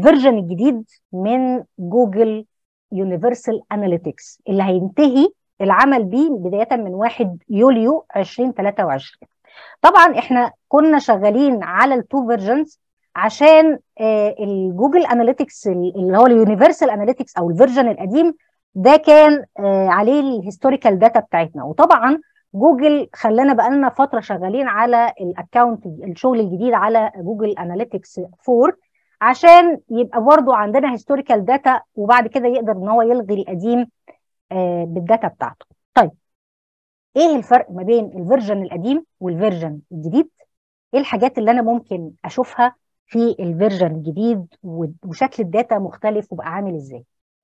الفيرجن الجديد من جوجل يونيفرسال اناليتكس اللي هينتهي العمل بيه بدايه من 1 يوليو 2023 طبعا احنا كنا شغالين على التو فيرجنز عشان آه الجوجل اناليتكس اللي هو اليونيفرسال اناليتكس او الفيرجن القديم ده كان آه عليه الهيستوريكال داتا بتاعتنا وطبعا جوجل خلانا بقالنا فتره شغالين على الاكونت الشغل الجديد على جوجل اناليتكس 4 عشان يبقى برضو عندنا هيستوريكال داتا وبعد كده يقدر ان هو يلغي القديم آه بالداتا بتاعته طيب ايه الفرق ما بين الفيرجن القديم والفيرجن الجديد ايه الحاجات اللي انا ممكن اشوفها في الفيرجن الجديد وشكل الداتا مختلف وبقى عامل ازاي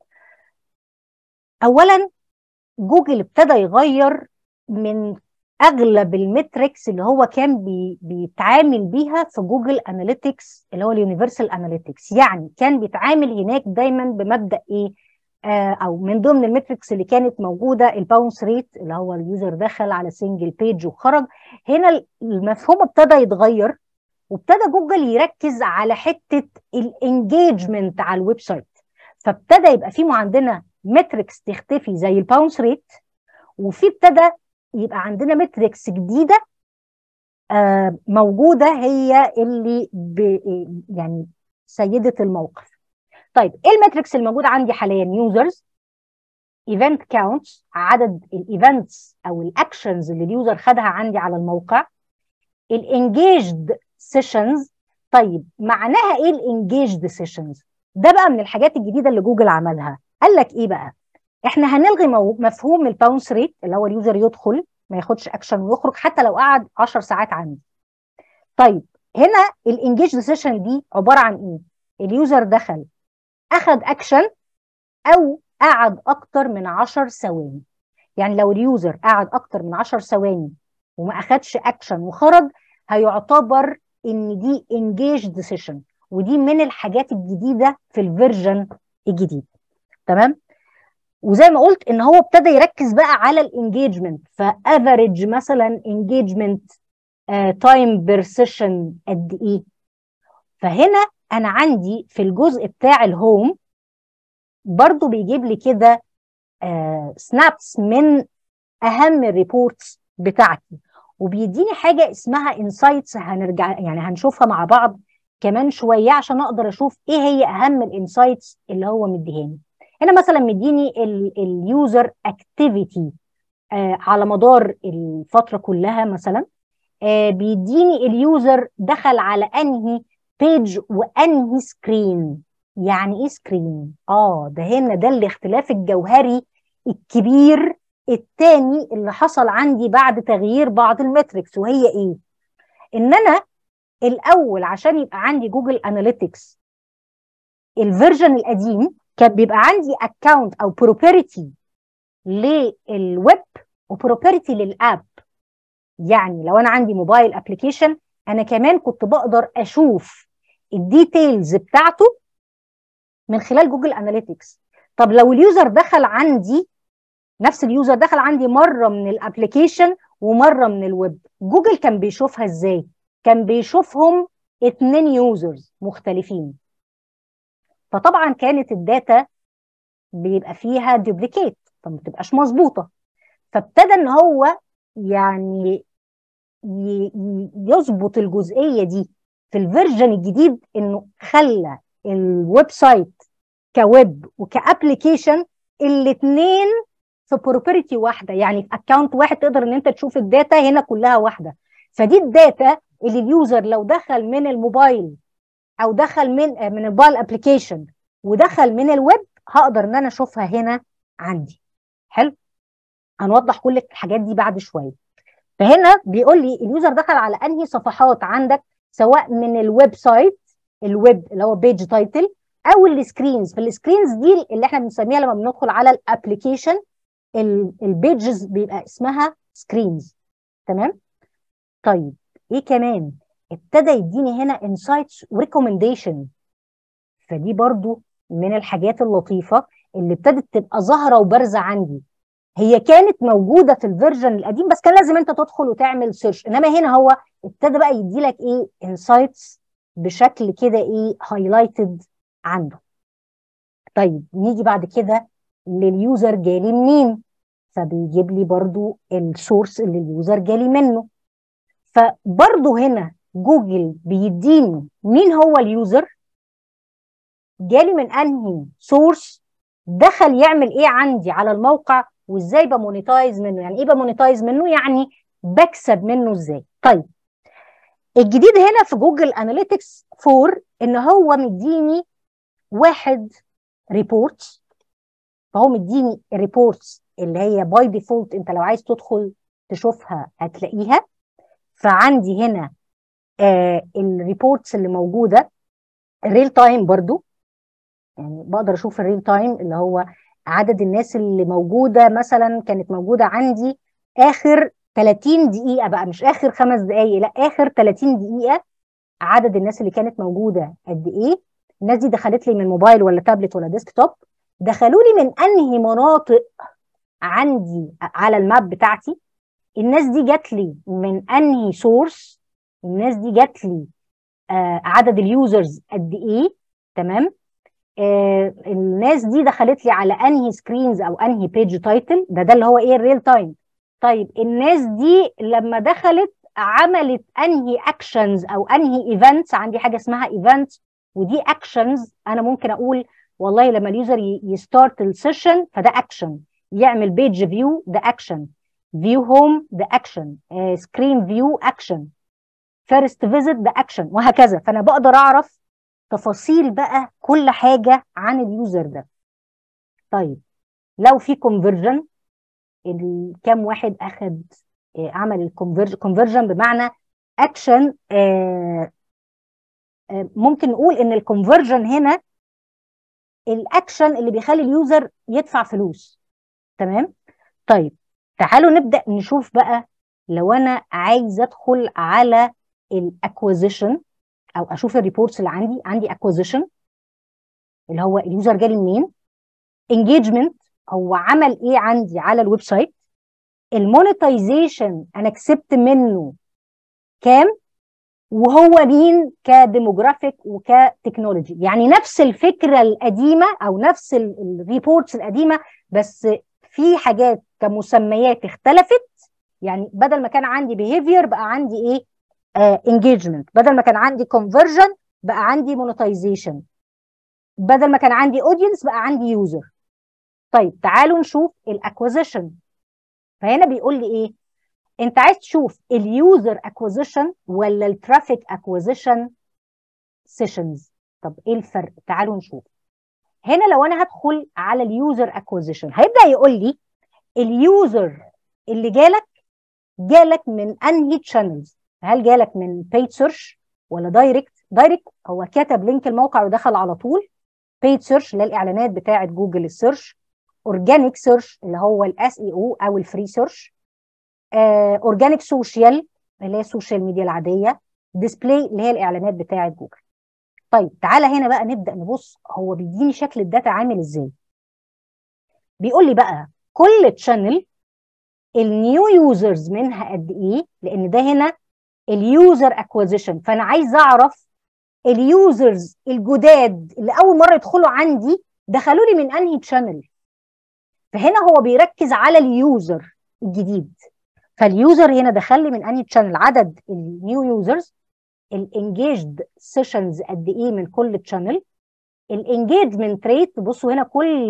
اولا جوجل ابتدى يغير من اغلب المتركس اللي هو كان بي بيتعامل بيها في جوجل اناليتكس اللي هو اليونيفرسال اناليتكس يعني كان بيتعامل هناك دايما بمبدا ايه آه او من ضمن المتركس اللي كانت موجوده الباونس ريت اللي هو اليوزر دخل على سنجل بيج وخرج هنا المفهوم ابتدى يتغير وابتدى جوجل يركز على حته الانجيجمنت على الويب سايت فابتدى يبقى في عندنا متركس تختفي زي الباونس ريت وفي ابتدى يبقى عندنا متركس جديده آه موجوده هي اللي يعني سيده الموقف. طيب ايه المتركس الموجوده عندي حاليا؟ يوزرز ايفنت كاونتس عدد الايفنتس او الاكشنز اللي اليوزر خدها عندي على الموقع الانجيجد سيشنز طيب معناها ايه الانجيجد سيشنز؟ ده بقى من الحاجات الجديده اللي جوجل عملها قال لك ايه بقى؟ احنا هنلغي مفهوم الباونس ريت اللي هو اليوزر يدخل ما ياخدش اكشن ويخرج حتى لو قعد 10 ساعات عندي. طيب هنا الانجيج سيشن دي عباره عن ايه؟ اليوزر دخل اخد اكشن او قعد اكتر من 10 ثواني. يعني لو اليوزر قعد اكتر من 10 ثواني وما اخدش اكشن وخرج هيعتبر ان دي انجيجد سيشن ودي من الحاجات الجديده في الفيرجن الجديد. تمام؟ وزي ما قلت ان هو ابتدى يركز بقى على الانجيجمنت فافريج مثلا انجيجمنت تايم بير سيشن قد ايه فهنا انا عندي في الجزء بتاع الهوم برضو بيجيب لي كده سنابس من اهم الريبورتس بتاعتي وبيديني حاجه اسمها انسايتس هنرجع يعني هنشوفها مع بعض كمان شويه عشان اقدر اشوف ايه هي اهم الانسايتس اللي هو مديهاني هنا مثلا مديني اليوزر اكتيفيتي آه على مدار الفتره كلها مثلا آه بيديني اليوزر دخل على انهي بيج وانهي سكرين يعني ايه سكرين اه ده هنا ده الاختلاف الجوهري الكبير الثاني اللي حصل عندي بعد تغيير بعض المتركس وهي ايه ان انا الاول عشان يبقى عندي جوجل اناليتكس الفيرجن القديم كان بيبقى عندي اكونت او بروبرتي للويب وبروبرتي للاب يعني لو انا عندي موبايل ابلكيشن انا كمان كنت بقدر اشوف الديتيلز بتاعته من خلال جوجل اناليتكس طب لو اليوزر دخل عندي نفس اليوزر دخل عندي مره من الابلكيشن ومره من الويب جوجل كان بيشوفها ازاي كان بيشوفهم اتنين يوزرز مختلفين فطبعا كانت الداتا بيبقى فيها دوبليكيت فما بتبقاش مظبوطه فابتدى ان هو يعني يظبط الجزئيه دي في الفيرجن الجديد انه خلى الويب سايت كويب وكابلكيشن الاثنين في بروبرتي واحده يعني في اكونت واحد تقدر ان انت تشوف الداتا هنا كلها واحده فدي الداتا اللي اليوزر لو دخل من الموبايل او دخل من من الموبايل ابلكيشن ودخل من الويب هقدر ان انا اشوفها هنا عندي حلو هنوضح كل الحاجات دي بعد شويه فهنا بيقول لي اليوزر دخل على انهي صفحات عندك سواء من الويب سايت الويب اللي هو بيج تايتل او السكرينز فالسكرينز دي اللي احنا بنسميها لما بندخل على الابلكيشن البيجز بيبقى اسمها سكرينز تمام طيب ايه كمان ابتدى يديني هنا انسايتس وريكومنديشن فدي برضو من الحاجات اللطيفه اللي ابتدت تبقى ظاهره وبارزه عندي هي كانت موجوده في الفيرجن القديم بس كان لازم انت تدخل وتعمل سيرش انما هنا هو ابتدى بقى يدي لك ايه انسايتس بشكل كده ايه هايلايتد عنده طيب نيجي بعد كده لليوزر جالي منين فبيجيب لي برضو السورس اللي اليوزر جالي منه فبرضو هنا جوجل بيديني مين هو اليوزر جالي من انهي سورس دخل يعمل ايه عندي على الموقع وازاي بمونيتايز منه يعني ايه بمونيتايز منه يعني بكسب منه ازاي طيب الجديد هنا في جوجل اناليتكس 4 ان هو مديني واحد ريبورتس فهو مديني الريبورتس اللي هي باي ديفولت انت لو عايز تدخل تشوفها هتلاقيها فعندي هنا آه الريبورتس اللي موجوده الريل تايم برضو يعني بقدر اشوف الريل تايم اللي هو عدد الناس اللي موجوده مثلا كانت موجوده عندي اخر 30 دقيقه بقى مش اخر خمس دقائق لا اخر 30 دقيقه عدد الناس اللي كانت موجوده قد ايه الناس دي دخلت لي من موبايل ولا تابلت ولا ديسكتوب دخلوا لي من انهي مناطق عندي على الماب بتاعتي الناس دي جات لي من انهي سورس الناس دي جات لي آه عدد اليوزرز قد ايه تمام آه الناس دي دخلت لي على انهي سكرينز او انهي بيج تايتل ده ده اللي هو ايه الريل تايم طيب الناس دي لما دخلت عملت انهي اكشنز او انهي ايفنتس عندي حاجه اسمها ايفنتس ودي اكشنز انا ممكن اقول والله لما اليوزر يستارت السيشن فده اكشن يعمل بيج فيو ده اكشن فيو هوم ده اكشن سكرين فيو اكشن فيرست فيزيت ده اكشن وهكذا فانا بقدر اعرف تفاصيل بقى كل حاجه عن اليوزر ده طيب لو في كونفرجن كام واحد اخد آه عمل الكونفرجن بمعنى اكشن آه آه ممكن نقول ان الكونفرجن هنا الاكشن اللي بيخلي اليوزر يدفع فلوس تمام طيب تعالوا نبدا نشوف بقى لو انا عايز ادخل على الاكوزيشن او اشوف الريبورتس اللي عندي عندي اكوزيشن اللي هو اليوزر جالي منين انجيجمنت هو عمل ايه عندي على الويب سايت المونيتايزيشن انا كسبت منه كام وهو مين كديموجرافيك وكتكنولوجي يعني نفس الفكره القديمه او نفس الريبورتس القديمه بس في حاجات كمسميات اختلفت يعني بدل ما كان عندي بيهيفير بقى عندي ايه انجيجمنت uh, بدل ما كان عندي كونفرجن بقى عندي مونيتايزيشن بدل ما كان عندي اودينس بقى عندي يوزر طيب تعالوا نشوف الاكوزيشن فهنا بيقول لي ايه انت عايز تشوف اليوزر اكوزيشن ولا الترافيك اكوزيشن سيشنز طب ايه الفرق تعالوا نشوف هنا لو انا هدخل على اليوزر اكوزيشن هيبدا يقول لي اليوزر اللي جالك جالك من انهي تشانلز هل جالك من بيد سيرش ولا دايركت دايركت هو كتب لينك الموقع ودخل على طول بيد سيرش اللي هي الاعلانات بتاعه جوجل السيرش اورجانيك سيرش اللي هو الاس اي او او الفري سيرش اورجانيك سوشيال اللي هي السوشيال ميديا العاديه ديسبلاي اللي هي الاعلانات بتاعه جوجل طيب تعالى هنا بقى نبدا نبص هو بيديني شكل الداتا عامل ازاي بيقول لي بقى كل تشانل النيو يوزرز منها قد ايه لان ده هنا اليوزر اكوزيشن فانا عايز اعرف اليوزرز الجداد اللي اول مره يدخلوا عندي دخلوا لي من انهي تشانل فهنا هو بيركز على اليوزر الجديد فاليوزر هنا دخل لي من انهي تشانل عدد النيو يوزرز الانجيجد سيشنز قد ايه من كل تشانل الانجيجمنت ريت بصوا هنا كل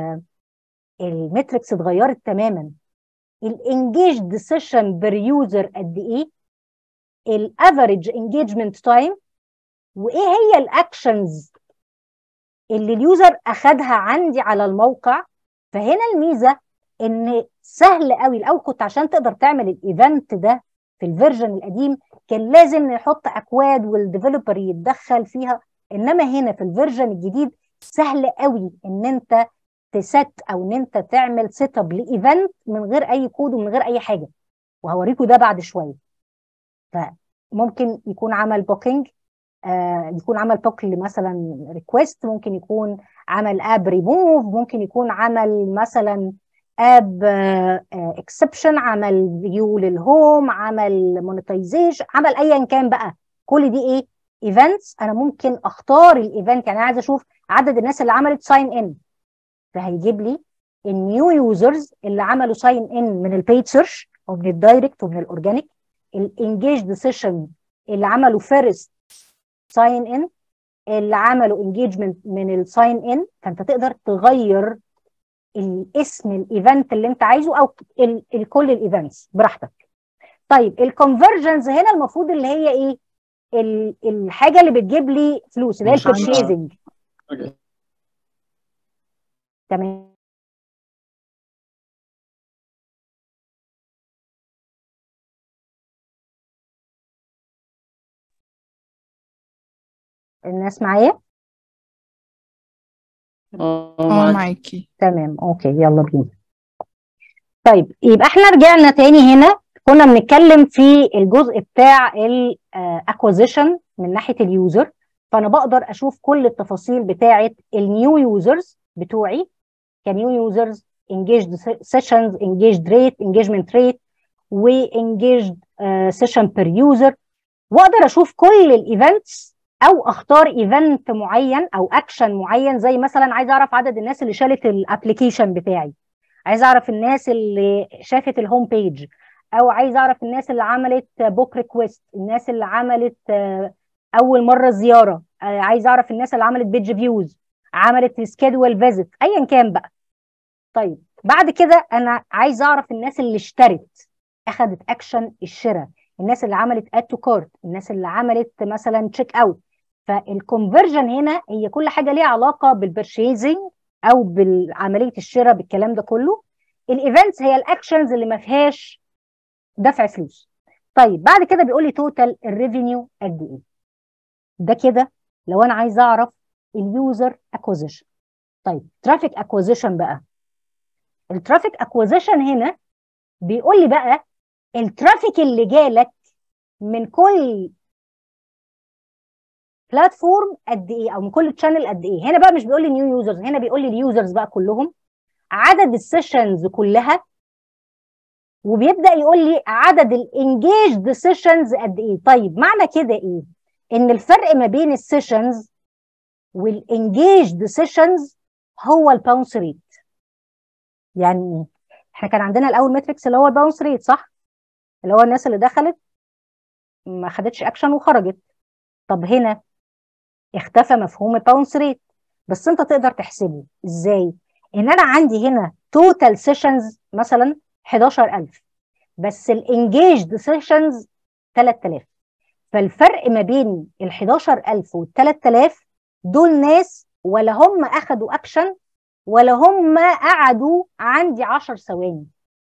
المتركس اتغيرت تماما الانجيجد سيشن بير يوزر قد ايه الافريج انجيجمنت تايم وايه هي الاكشنز اللي اليوزر اخدها عندي على الموقع فهنا الميزه ان سهل قوي الاول كنت عشان تقدر تعمل الايفنت ده في الفيرجن القديم كان لازم نحط اكواد والديفلوبر يتدخل فيها انما هنا في الفيرجن الجديد سهل قوي ان انت تست او ان انت تعمل سيت اب لايفنت من غير اي كود ومن غير اي حاجه وهوريكم ده بعد شويه فممكن يكون عمل بوكينج آه يكون عمل بوك مثلا ريكويست ممكن يكون عمل اب ريموف ممكن يكون عمل مثلا اب اكسبشن عمل فيو للهوم عمل مونيتايزيشن عمل ايا كان بقى كل دي ايه ايفنتس انا ممكن اختار الايفنت يعني انا عايزه اشوف عدد الناس اللي عملت ساين ان فهيجيب لي النيو يوزرز اللي عملوا ساين ان من البيج سيرش او من الدايركت ومن الاورجانيك الانجيجد سيشن اللي عملوا فيرست ساين ان اللي عملوا انجيجمنت من الساين ان فانت تقدر تغير الاسم الايفنت اللي انت عايزه او كل الايفنتس براحتك طيب الكونفرجنز هنا المفروض اللي هي ايه الحاجه اللي بتجيب لي فلوس اللي هي البرشيزنج تمام الناس معايا اه اه معاك معاكي تمام اوكي يلا بينا طيب يبقى احنا رجعنا تاني هنا كنا بنتكلم في الجزء بتاع الاكوزيشن من ناحيه اليوزر فانا بقدر اشوف كل التفاصيل بتاعه النيو يوزرز بتوعي كنيو يوزرز engaged sessions engaged rate engagement rate و engaged session per user واقدر اشوف كل الايفنتس او اختار ايفنت معين او اكشن معين زي مثلا عايز اعرف عدد الناس اللي شالت الابلكيشن بتاعي عايز اعرف الناس اللي شافت الهوم بيج او عايز اعرف الناس اللي عملت بوك ريكويست الناس اللي عملت اول مره زياره عايز اعرف الناس اللي عملت بيج فيوز عملت سكيدول فيزيت ايا كان بقى طيب بعد كده انا عايز اعرف الناس اللي اشترت اخذت اكشن الشراء الناس اللي عملت اد تو كارت الناس اللي عملت مثلا تشيك اوت فالكونفرجن هنا هي كل حاجه ليها علاقه بالبرشيزنج او بعمليه الشراء بالكلام ده كله الايفنتس هي الاكشنز اللي ما فيهاش دفع فلوس طيب بعد كده بيقول لي توتال الريفينيو قد ايه ده كده لو انا عايز اعرف اليوزر اكوزيشن طيب ترافيك اكوزيشن بقى الترافيك اكوزيشن هنا بيقول لي بقى الترافيك اللي جالك من كل بلاتفورم قد ايه او من كل تشانل قد ايه هنا بقى مش بيقول لي نيو يوزرز هنا بيقول لي اليوزرز بقى كلهم عدد السيشنز كلها وبيبدا يقول لي عدد الانجيجد سيشنز قد ايه طيب معنى كده ايه ان الفرق ما بين السيشنز والانجيجد سيشنز هو الباونس ريت يعني ايه احنا كان عندنا الاول ماتريكس اللي هو الباونس ريت صح اللي هو الناس اللي دخلت ما خدتش اكشن وخرجت طب هنا اختفى مفهوم الباونس ريت بس انت تقدر تحسبه ازاي ان انا عندي هنا توتال سيشنز مثلا 11000 بس الانجيجد سيشنز 3000 فالفرق ما بين ال 11000 وال 3000 دول ناس ولا هم اخدوا اكشن ولا هم قعدوا عندي 10 ثواني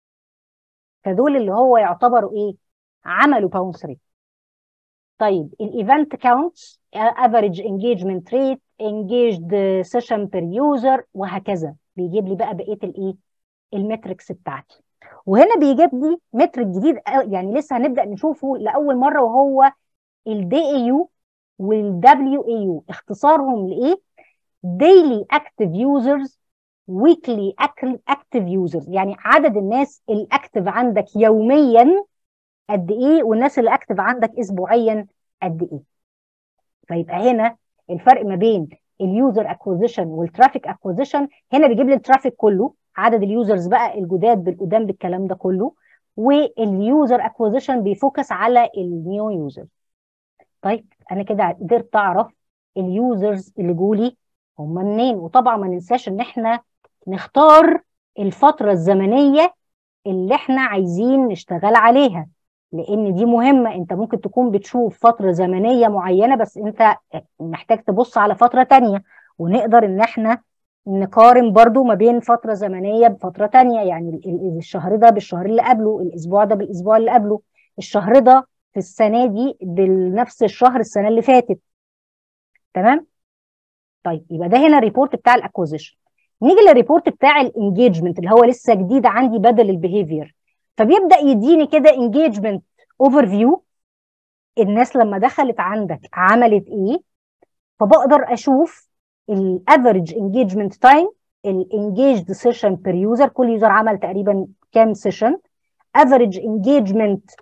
فدول اللي هو يعتبروا ايه عملوا باونس ريت طيب الايفنت كاونتس افريج انجيجمنت ريت انجيجد سيشن بير يوزر وهكذا بيجيب لي بقى بقيه الايه المتركس بتاعتي وهنا بيجيب لي مترك جديد يعني لسه هنبدا نشوفه لاول مره وهو الدي اي يو والدبليو اي يو اختصارهم لايه daily active users weekly active users يعني عدد الناس الاكتف عندك يوميا قد ايه والناس اللي اكتف عندك اسبوعيا قد ايه فيبقى هنا الفرق ما بين اليوزر اكوزيشن والترافيك اكوزيشن هنا بيجيب لي الترافيك كله عدد اليوزرز بقى الجداد بالقدام بالكلام ده كله واليوزر اكوزيشن بيفوكس على النيو يوزر طيب انا كده قدرت اعرف اليوزرز اللي جولي هم منين وطبعا ما ننساش ان احنا نختار الفتره الزمنيه اللي احنا عايزين نشتغل عليها لان دي مهمه انت ممكن تكون بتشوف فتره زمنيه معينه بس انت محتاج تبص على فتره تانية ونقدر ان احنا نقارن برضو ما بين فتره زمنيه بفتره تانية يعني الشهر ده بالشهر اللي قبله الاسبوع ده بالاسبوع اللي قبله الشهر ده في السنه دي بنفس الشهر السنه اللي فاتت تمام طيب يبقى ده هنا الريبورت بتاع الاكوزيشن نيجي للريبورت بتاع الانجيجمنت اللي هو لسه جديد عندي بدل البيهيفير فبيبدا يديني كده انجيجمنت اوفر فيو الناس لما دخلت عندك عملت ايه فبقدر اشوف الافريج انجيجمنت تايم الانجيجد سيشن بير يوزر كل يوزر عمل تقريبا كام سيشن افريج انجيجمنت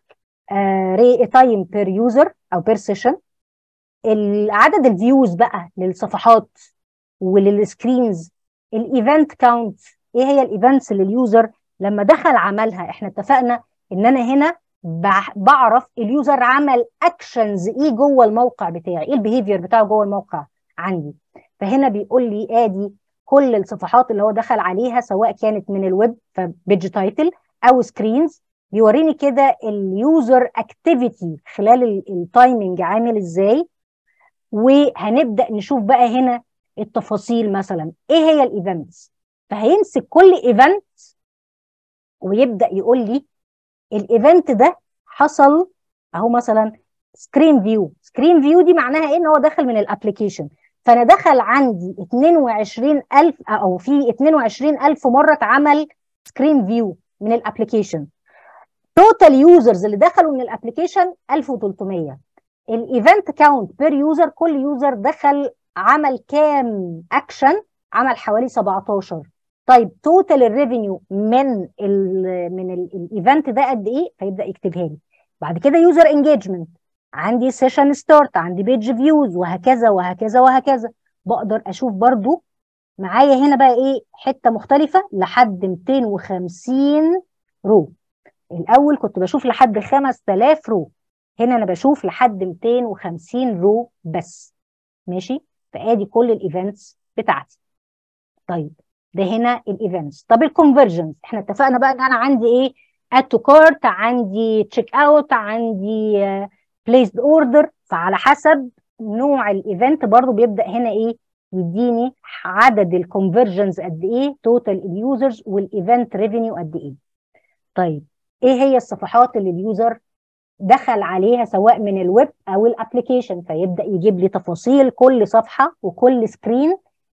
تايم بير يوزر او بير سيشن عدد الفيوز بقى للصفحات وللسكرينز الايفنت كاونت ايه هي الايفنتس اللي اليوزر لما دخل عملها احنا اتفقنا ان انا هنا بعرف اليوزر عمل اكشنز ايه جوه الموقع بتاعي ايه البيهيفير بتاعه جوه الموقع عندي فهنا بيقول لي ادي كل الصفحات اللي هو دخل عليها سواء كانت من الويب فبيج تايتل او سكرينز بيوريني كده اليوزر اكتيفيتي خلال التايمنج عامل ازاي وهنبدا نشوف بقى هنا التفاصيل مثلا ايه هي الايفنتس فهيمسك كل ايفنت ويبدا يقول لي الايفنت ده حصل اهو مثلا سكرين فيو سكرين فيو دي معناها ايه ان هو داخل من الابلكيشن فانا دخل عندي 22000 او في 22000 مره اتعمل سكرين فيو من الابلكيشن توتال يوزرز اللي دخلوا من الابلكيشن 1300 الايفنت كاونت بير يوزر كل يوزر دخل عمل كام اكشن عمل حوالي 17 طيب توتال الريفينيو من ال من الايفنت ده قد ايه فيبدا يكتبها لي بعد كده يوزر انجيجمنت عندي سيشن ستارت عندي بيج فيوز وهكذا وهكذا وهكذا بقدر اشوف برضو معايا هنا بقى ايه حته مختلفه لحد 250 رو الاول كنت بشوف لحد 5000 رو هنا انا بشوف لحد 250 رو بس ماشي فادي كل الايفنتس بتاعتي طيب ده هنا الايفنتس طب الكونفرجنز احنا اتفقنا بقى ان انا عندي ايه اد تو كارت عندي تشيك اوت عندي بليسد اوردر فعلى حسب نوع الايفنت برضو بيبدا هنا ايه يديني عدد الكونفرجنز قد ايه توتال اليوزرز والايفنت ريفينيو قد ايه طيب ايه هي الصفحات اللي اليوزر دخل عليها سواء من الويب او الابلكيشن فيبدا يجيب لي تفاصيل كل صفحه وكل سكرين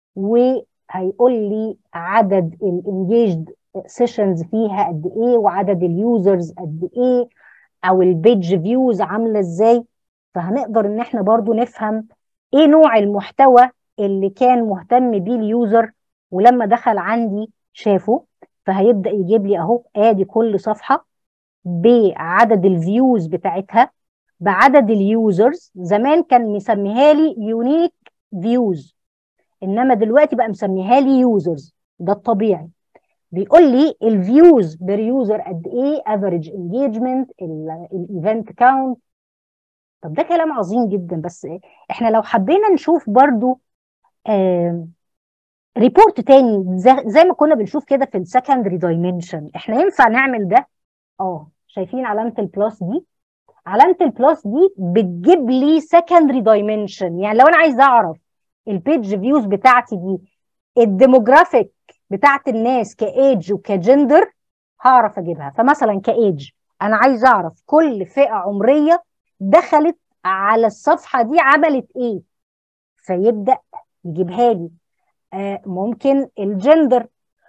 وهيقول لي عدد الانجيجد سيشنز فيها قد ايه وعدد اليوزرز قد ايه او البيج فيوز عامله ازاي فهنقدر ان احنا برضو نفهم ايه نوع المحتوى اللي كان مهتم بيه اليوزر ولما دخل عندي شافه فهيبدا يجيب لي اهو ادي كل صفحه بعدد الفيوز بتاعتها بعدد اليوزرز زمان كان مسميها لي يونيك فيوز انما دلوقتي بقى مسميها لي يوزرز ده الطبيعي بيقول لي الفيوز بير يوزر قد ايه افريج انجيجمنت الايفنت كاونت طب ده كلام عظيم جدا بس احنا لو حبينا نشوف برضو آه ريبورت تاني زي, زي ما كنا بنشوف كده في السكندري دايمنشن احنا ينفع نعمل ده اه شايفين علامه البلس دي علامه البلس دي بتجيب لي سكندري دايمنشن يعني لو انا عايز اعرف البيج فيوز بتاعتي دي الديموجرافيك بتاعت الناس كايج وكجندر هعرف اجيبها فمثلا كايج انا عايز اعرف كل فئه عمريه دخلت على الصفحه دي عملت ايه فيبدا يجيبها لي آه ممكن الجندر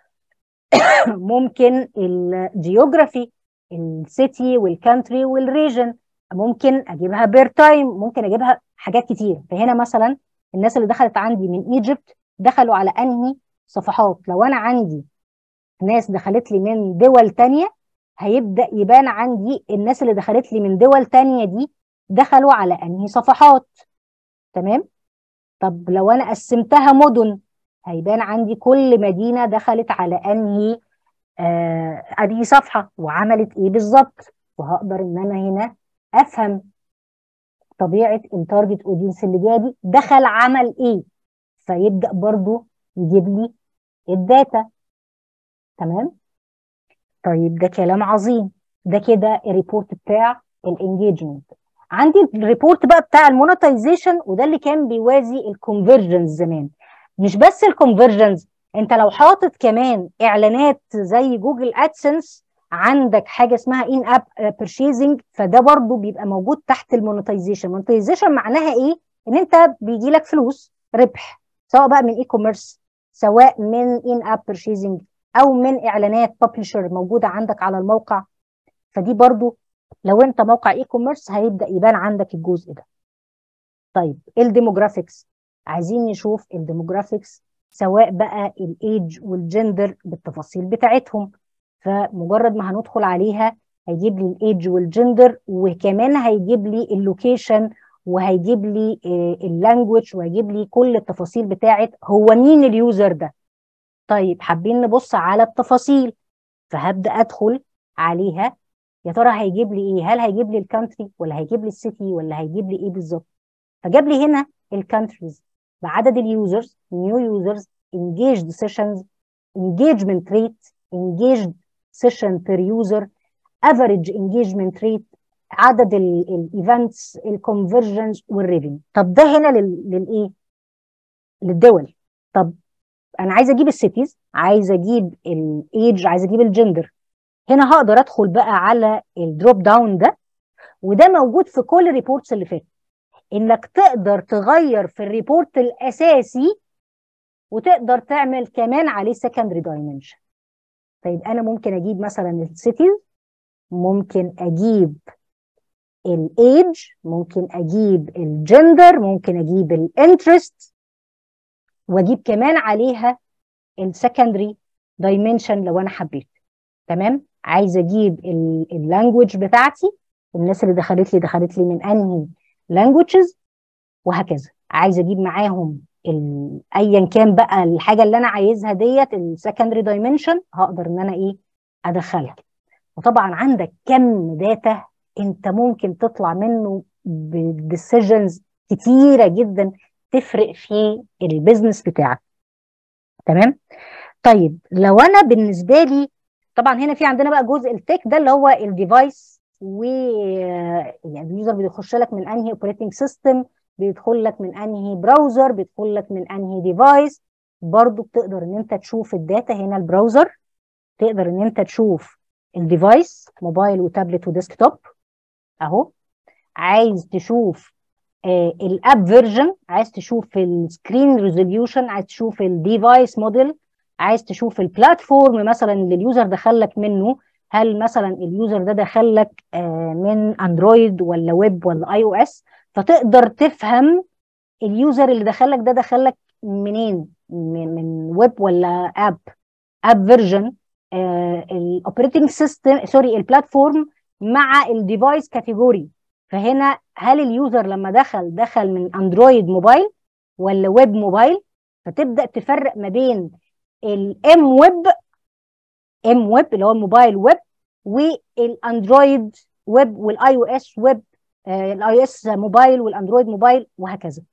ممكن الجيوغرافي السيتي والكانتري والريجن ممكن اجيبها بير تايم ممكن اجيبها حاجات كتير فهنا مثلا الناس اللي دخلت عندي من ايجيبت دخلوا على انهي صفحات لو انا عندي ناس دخلت لي من دول تانية هيبدا يبان عندي الناس اللي دخلت لي من دول تانية دي دخلوا على انهي صفحات تمام طب لو انا قسمتها مدن هيبان عندي كل مدينه دخلت على انهي آه ادي صفحه وعملت ايه بالظبط وهقدر ان انا هنا افهم طبيعه التارجت اودينس اللي جاي دي دخل عمل ايه فيبدا برضو يجيب لي الداتا تمام طيب ده كلام عظيم ده كده الريبورت بتاع الانجيجمنت عندي الريبورت بقى بتاع المونتايزيشن وده اللي كان بيوازي الكونفرجنز زمان مش بس الكونفرجنز انت لو حاطط كمان اعلانات زي جوجل ادسنس عندك حاجه اسمها ان اب بيرشيزنج فده برضو بيبقى موجود تحت المونتايزيشن المونتايزيشن معناها ايه ان انت بيجي لك فلوس ربح سواء بقى من اي كوميرس سواء من ان اب بيرشيزنج او من اعلانات ببلشر موجوده عندك على الموقع فدي برضو لو انت موقع اي كوميرس هيبدا يبان عندك الجزء ده طيب الديموجرافيكس عايزين نشوف الديموجرافيكس سواء بقى الايدج والجندر بالتفاصيل بتاعتهم فمجرد ما هندخل عليها هيجيب لي الايدج والجندر وكمان هيجيب لي اللوكيشن وهيجيب لي اللانجوج وهيجيب لي كل التفاصيل بتاعت هو مين اليوزر ده طيب حابين نبص على التفاصيل فهبدا ادخل عليها يا ترى هيجيب لي ايه هل هيجيب لي الكانتري ولا هيجيب لي السيتي ولا هيجيب لي ايه بالظبط فجاب لي هنا الكانتريز بعدد اليوزرز نيو يوزرز engaged sessions engagement rate engaged session per user average engagement rate عدد الايفنتس الكونفرجنز والريفينيو طب ده هنا للايه للدول طب انا عايزه اجيب السيتيز عايزه اجيب الايدج عايزه اجيب الجندر هنا هقدر ادخل بقى على الدروب داون ده وده موجود في كل الريبورتس اللي فاتت انك تقدر تغير في الريبورت الاساسي وتقدر تعمل كمان عليه سكندري دايمنشن طيب انا ممكن اجيب مثلا السيتيز ممكن اجيب الايدج ممكن اجيب الجندر ممكن اجيب الانترست واجيب كمان عليها السكندري دايمنشن لو انا حبيت تمام عايزه اجيب اللانجوج بتاعتي الناس اللي دخلت لي دخلت لي من انهي لانجوجز وهكذا عايزه اجيب معاهم ايا كان بقى الحاجه اللي انا عايزها ديت السكندري دايمنشن هقدر ان انا ايه ادخلها وطبعا عندك كم داتا انت ممكن تطلع منه بديسيجنز كتيره جدا تفرق في البيزنس بتاعك تمام طيب لو انا بالنسبه لي طبعا هنا في عندنا بقى جزء التك ده اللي هو الديفايس و يعني اليوزر بيخش لك من انهي اوبريتنج سيستم بيدخل لك من انهي براوزر بيدخل لك من انهي ديفايس برضو بتقدر ان انت تشوف الداتا هنا البراوزر تقدر ان انت تشوف الديفايس موبايل وتابلت وديسكتوب اهو عايز تشوف آه الاب فيرجن عايز تشوف السكرين ريزوليوشن عايز تشوف الديفايس موديل عايز تشوف البلاتفورم مثلا اللي اليوزر دخل لك منه هل مثلا اليوزر ده دخل لك آه من اندرويد ولا ويب ولا اي او اس فتقدر تفهم اليوزر اللي دخل لك ده دخل لك منين من, من ويب ولا اب اب فيرجن الاوبريتنج سيستم سوري البلاتفورم مع الديفايس كاتيجوري فهنا هل اليوزر لما دخل دخل من اندرويد موبايل ولا ويب موبايل فتبدا تفرق ما بين الام ويب ام ويب اللي هو الموبايل ويب والاندرويد ويب والاي او اس ويب الاي اس موبايل والاندرويد موبايل وهكذا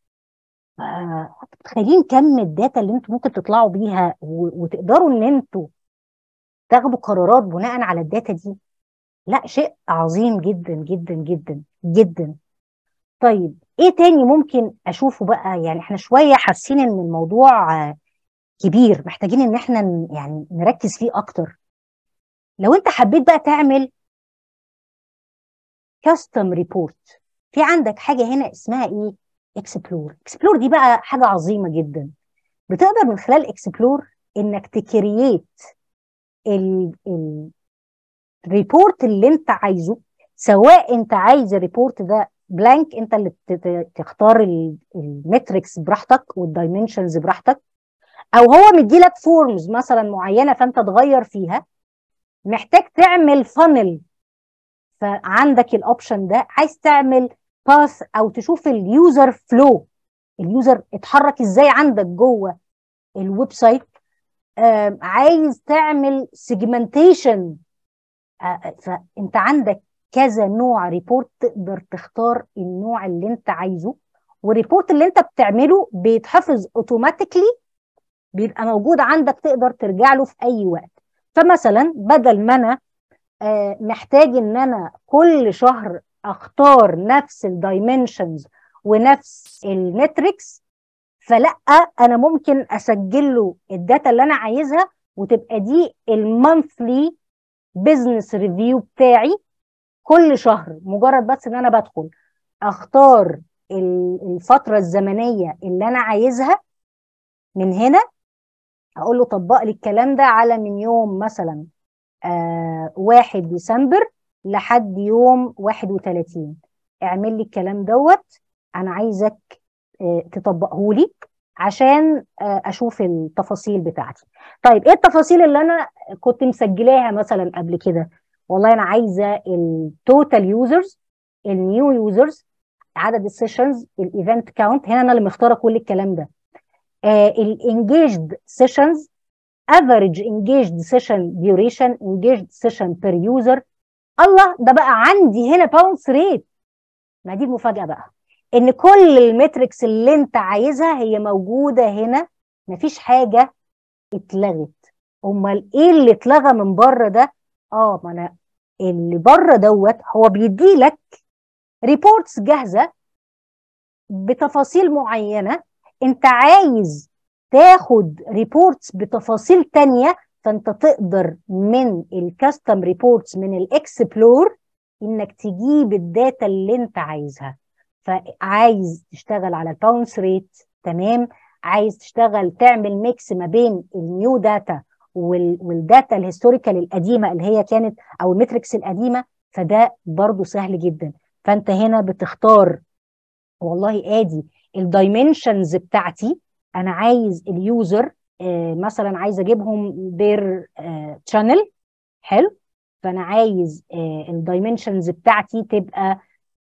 متخيلين كم الداتا اللي انتوا ممكن تطلعوا بيها وتقدروا ان انتوا تاخدوا قرارات بناء على الداتا دي لا شيء عظيم جدا جدا جدا جدا طيب ايه تاني ممكن اشوفه بقى يعني احنا شويه حاسين ان الموضوع كبير محتاجين ان احنا يعني نركز فيه اكتر لو انت حبيت بقى تعمل كاستم ريبورت في عندك حاجه هنا اسمها ايه اكسبلور اكسبلور دي بقى حاجه عظيمه جدا بتقدر من خلال اكسبلور انك تكرييت الريبورت اللي انت عايزه سواء انت عايز الريبورت ده بلانك انت اللي تختار المتركس براحتك والدايمنشنز براحتك او هو مديلك فورمز مثلا معينه فانت تغير فيها محتاج تعمل فانل فعندك الاوبشن ده عايز تعمل باث او تشوف اليوزر فلو اليوزر اتحرك ازاي عندك جوه الويب سايت آه عايز تعمل سيجمنتيشن آه فانت عندك كذا نوع ريبورت تقدر تختار النوع اللي انت عايزه والريبورت اللي انت بتعمله بيتحفظ اوتوماتيكلي بيبقى موجود عندك تقدر ترجع له في اي وقت فمثلا بدل ما انا آه محتاج ان انا كل شهر اختار نفس الدايمنشنز ونفس المتركس فلا انا ممكن اسجل له الداتا اللي انا عايزها وتبقى دي المونثلي بزنس ريفيو بتاعي كل شهر مجرد بس ان انا بدخل اختار الفتره الزمنيه اللي انا عايزها من هنا اقول له طبق لي الكلام ده على من يوم مثلا آه واحد ديسمبر لحد يوم 31 اعمل لي الكلام دوت انا عايزك آه تطبقه لي عشان آه اشوف التفاصيل بتاعتي طيب ايه التفاصيل اللي انا كنت مسجلاها مثلا قبل كده والله انا عايزه التوتال يوزرز النيو يوزرز عدد السيشنز الايفنت كاونت هنا انا اللي مختاره كل الكلام ده الانجيجد سيشنز افريج انجيجد سيشن ديوريشن انجيجد سيشن بير يوزر الله ده بقى عندي هنا باونس ريت ما دي المفاجاه بقى ان كل المتركس اللي انت عايزها هي موجوده هنا مفيش حاجه اتلغت امال ايه اللي اتلغى من بره ده اه ما انا اللي بره دوت هو بيدي لك ريبورتس جاهزه بتفاصيل معينه انت عايز تاخد ريبورتس بتفاصيل تانية فانت تقدر من الكاستم ريبورتس من الاكسبلور انك تجيب الداتا اللي انت عايزها فعايز تشتغل على الباونس ريت تمام عايز تشتغل تعمل ميكس ما بين النيو داتا والداتا الهيستوريكال القديمه اللي هي كانت او المتركس القديمه فده برضو سهل جدا فانت هنا بتختار والله ادي الدايمنشنز بتاعتي انا عايز اليوزر آه مثلا عايز اجيبهم بير آه تشانل حلو فانا عايز آه الدايمنشنز بتاعتي تبقى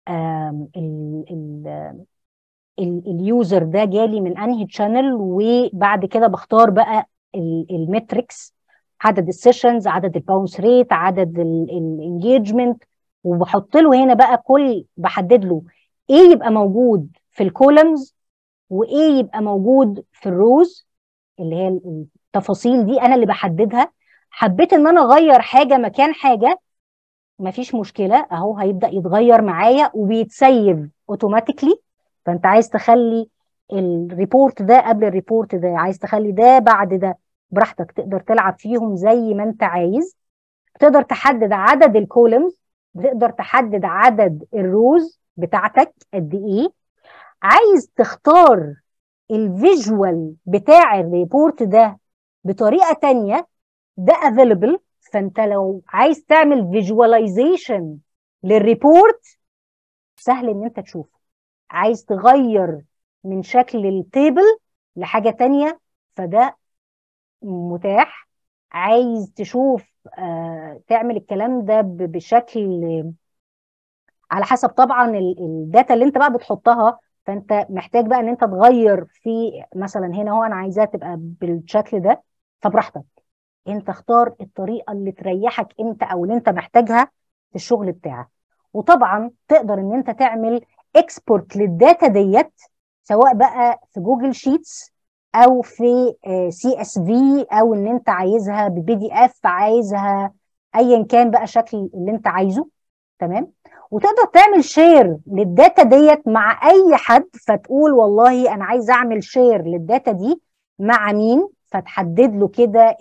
اليوزر ده جالي من انهي تشانل وبعد كده بختار بقى المتركس عدد السيشنز عدد الباونس ريت عدد الانجيجمنت وبحط له هنا بقى كل بحدد له ايه يبقى موجود في الكولمز وايه يبقى موجود في الروز اللي هي التفاصيل دي انا اللي بحددها حبيت ان انا اغير حاجه مكان حاجه مفيش مشكله اهو هيبدا يتغير معايا وبيتسيف اوتوماتيكلي فانت عايز تخلي الريبورت ده قبل الريبورت ده عايز تخلي ده بعد ده براحتك تقدر تلعب فيهم زي ما انت عايز تقدر تحدد عدد الكولمز تقدر تحدد عدد الروز بتاعتك قد ايه عايز تختار الفيجوال بتاع الريبورت ده بطريقه تانية ده افيلبل فانت لو عايز تعمل فيجواليزيشن للريبورت سهل ان انت تشوفه عايز تغير من شكل التيبل لحاجه تانية فده متاح عايز تشوف آه تعمل الكلام ده بشكل على حسب طبعا الداتا اللي انت بقى بتحطها فانت محتاج بقى ان انت تغير في مثلا هنا هو انا عايزاها تبقى بالشكل ده فبراحتك انت اختار الطريقه اللي تريحك انت او اللي انت محتاجها في الشغل بتاعك وطبعا تقدر ان انت تعمل اكسبورت للداتا ديت سواء بقى في جوجل شيتس او في سي اس في او ان انت عايزها ببي دي اف عايزها ايا كان بقى شكل اللي انت عايزه تمام وتقدر تعمل شير للداتا ديت مع اي حد فتقول والله انا عايز اعمل شير للداتا دي مع مين فتحدد له كده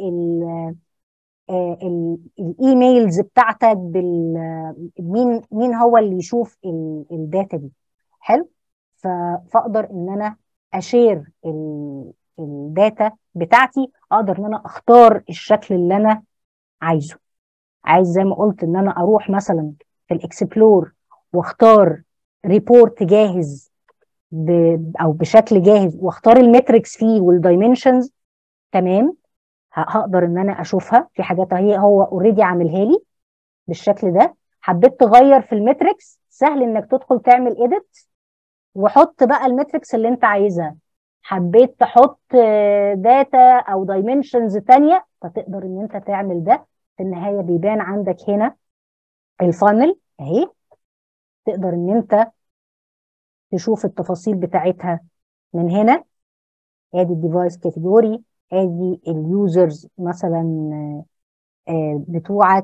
الايميلز بتاعتك بال مين مين هو اللي يشوف الداتا دي حلو فاقدر ان انا اشير الداتا بتاعتي اقدر ان انا اختار الشكل اللي انا عايزه عايز زي ما قلت ان انا اروح مثلا في الاكسبلور واختار ريبورت جاهز ب... او بشكل جاهز واختار المتركس فيه والدايمنشنز تمام هقدر ان انا اشوفها في حاجات هي هو اوريدي عاملها لي بالشكل ده حبيت تغير في المتركس سهل انك تدخل تعمل ايديت وحط بقى المتركس اللي انت عايزها حبيت تحط داتا او دايمنشنز تانية فتقدر ان انت تعمل ده في النهاية بيبان عندك هنا الفانل اهي تقدر ان انت تشوف التفاصيل بتاعتها من هنا ادي الديفايس كاتيجوري ادي اليوزرز مثلا بتوعك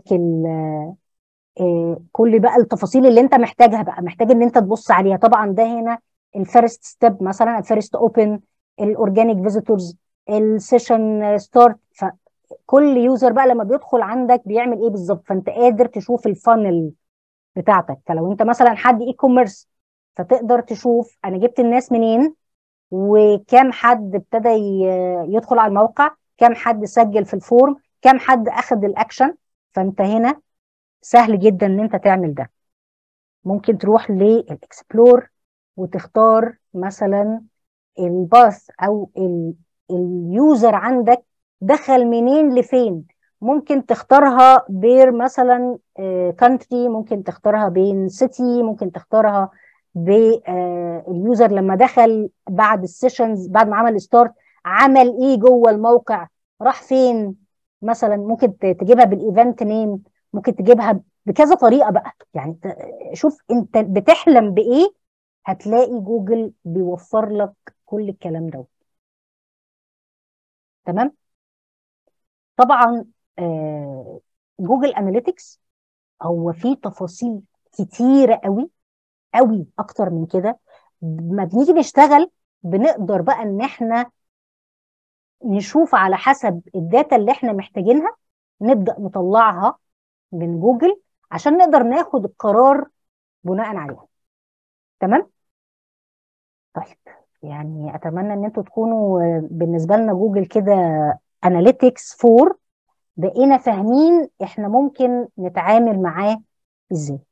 كل بقى التفاصيل اللي انت محتاجها بقى محتاج ان انت تبص عليها طبعا ده هنا الفيرست ستيب مثلا الفيرست اوبن الاورجانيك فيزيتورز السيشن ستارت فكل يوزر بقى لما بيدخل عندك بيعمل ايه بالظبط فانت قادر تشوف الفانل بتاعتك فلو انت مثلا حد اي كوميرس فتقدر تشوف انا جبت الناس منين وكم حد ابتدى يدخل على الموقع كم حد سجل في الفورم كم حد اخذ الاكشن فانت هنا سهل جدا ان انت تعمل ده ممكن تروح للاكسبلور وتختار مثلا الباث او اليوزر عندك دخل منين لفين ممكن تختارها بير مثلا كانتري ممكن تختارها بين سيتي ممكن تختارها باليوزر لما دخل بعد السيشنز بعد ما عمل ستارت عمل ايه جوه الموقع راح فين مثلا ممكن تجيبها بالايفنت نيم ممكن تجيبها بكذا طريقه بقى يعني شوف انت بتحلم بايه هتلاقي جوجل بيوفر لك كل الكلام ده تمام طبعا آه جوجل اناليتكس هو فيه تفاصيل كتيره قوي قوي اكتر من كده ما بنيجي نشتغل بنقدر بقى ان احنا نشوف على حسب الداتا اللي احنا محتاجينها نبدا نطلعها من جوجل عشان نقدر ناخد القرار بناء عليها تمام طيب يعني اتمنى ان انتوا تكونوا بالنسبه لنا جوجل كده اناليتكس 4 بقينا فاهمين احنا ممكن نتعامل معاه ازاي